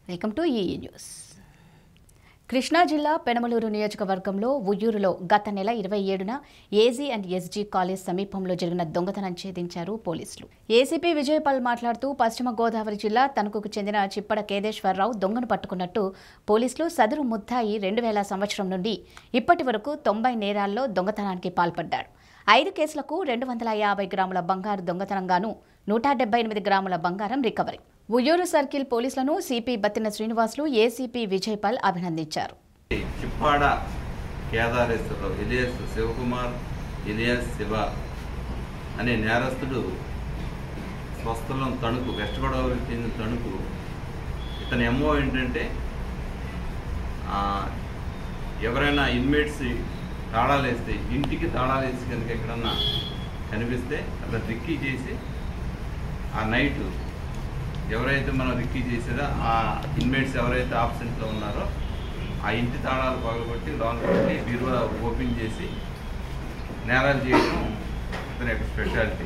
welcome to ఈ news Krishna జిల్లా పెనమలూరు నియోజకవర్గంలో ఉయ్యూరులో గత నెల ఇరవై ఏడున ఏజీ అండ్ ఎస్జీ కాలేజ్ సమీపంలో జరిగిన దొంగతనం ఛేదించారు పోలీసులు ఏసీపీ విజయపాల్ మాట్లాడుతూ పశ్చిమ గోదావరి జిల్లా తణుకుకు చెందిన చిప్పడ కేదేశ్వరరావు దొంగను పట్టుకున్నట్టు పోలీసులు సదరు ముద్దాయి రెండు వేల సంవత్సరం నుండి ఇప్పటి వరకు తొంభై నేరాల్లో దొంగతనానికి పాల్పడ్డాడు ఐదు కేసులకు రెండు వందల యాభై గ్రాముల బంగారు దొంగతనంగాను నూట డెబ్బై ఎనిమిది గ్రాముల బంగారం రికవరీ ఉయ్యూరు సర్కిల్ పోలీసులను సిపి బత్తిన శ్రీనివాసులు ఏసీపీ విజయపాల్ అభినందించారు చిప్పాడ కేదారేశ్వరరావు ఇలియాస్ శివకుమార్ ఇలియాస్ శివ అనే నేరస్తుడు స్వస్థలం తణుకు వెస్ట్ గోదావరికి చెందిన తణుకు ఇతని ఎమ్మో ఏంటంటే ఆ, ఎవరైనా ఇన్మేట్స్ తాళాలు వేస్తే ఇంటికి తాళాలు వేసి కనుక ఎక్కడన్నా కనిపిస్తే అట్లా రిక్కీ చేసి ఆ నైట్ ఎవరైతే మనం రిక్కీ చేసేదో ఆ ఇన్మేట్స్ ఎవరైతే ఆబ్సెంట్లో ఉన్నారో ఆ ఇంటి తాళాలు పగలగొట్టి లోన్ పెట్టి బీరువా ఓపెన్ చేసి నేరాలు చేయడం ఇతని యొక్క స్పెషాలిటీ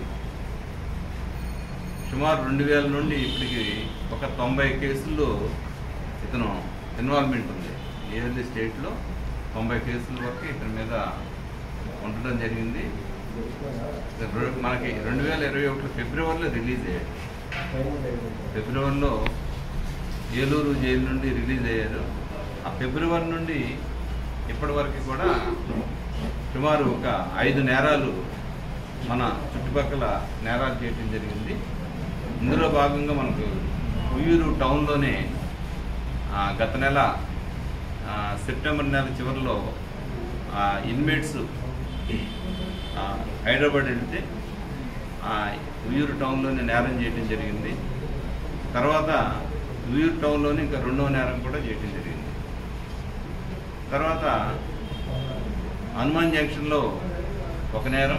సుమారు రెండు వేల నుండి ఇప్పటికి ఒక తొంభై కేసుల్లో ఇతను ఇన్వాల్వ్మెంట్ ఉంది ఏదైతే స్టేట్లో తొంభై కేసుల వరకు ఇతని మీద ఉండడం జరిగింది ఇతను రె- మనకి రెండు వేల ఇరవై ఒకటి ఫిబ్రవరిలో రిలీజ్ అయ్యాడు ఫిబ్రవరిలో ఏలూరు జైలు నుండి రిలీజ్ అయ్యారు ఆ ఫిబ్రవరి నుండి ఇప్పటి వరకు కూడా సుమారు ఒక ఐదు నేరాలు మన చుట్టుపక్కల నేరాలు చేయడం జరిగింది ఇందులో భాగంగా మనకు ఉయ్యూరు టౌన్లోనే ఆ, గత నెల ఆ, సెప్టెంబర్ నెల చివరిలో ఇన్మేట్స్ హైదరాబాద్ వెళ్తే ఆ, ఉయ్యూరు టౌన్లోనే నేరం చేయడం జరిగింది తర్వాత ఉయ్యూరు టౌన్లోనే ఇంకా రెండవ నేరం కూడా చేయడం జరిగింది తర్వాత హనుమాన్ జంక్షన్లో ఒక నేరం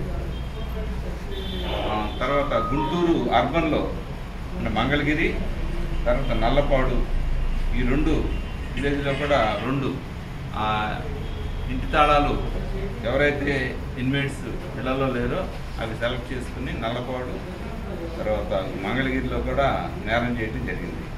ఆ, తర్వాత గుంటూరు అర్బన్లో అంటే మంగళగిరి తర్వాత నల్లపాడు ఈ రెండు విలేజ్లో కూడా రెండు ఆ, ఇంటి తాళాలు ఎవరైతే ఇన్మేట్స్ ఇళ్లలో లేరో అవి సెలెక్ట్ చేసుకుని నల్లపాడు తర్వాత మంగళగిరిలో కూడా నేరం చేయడం జరిగింది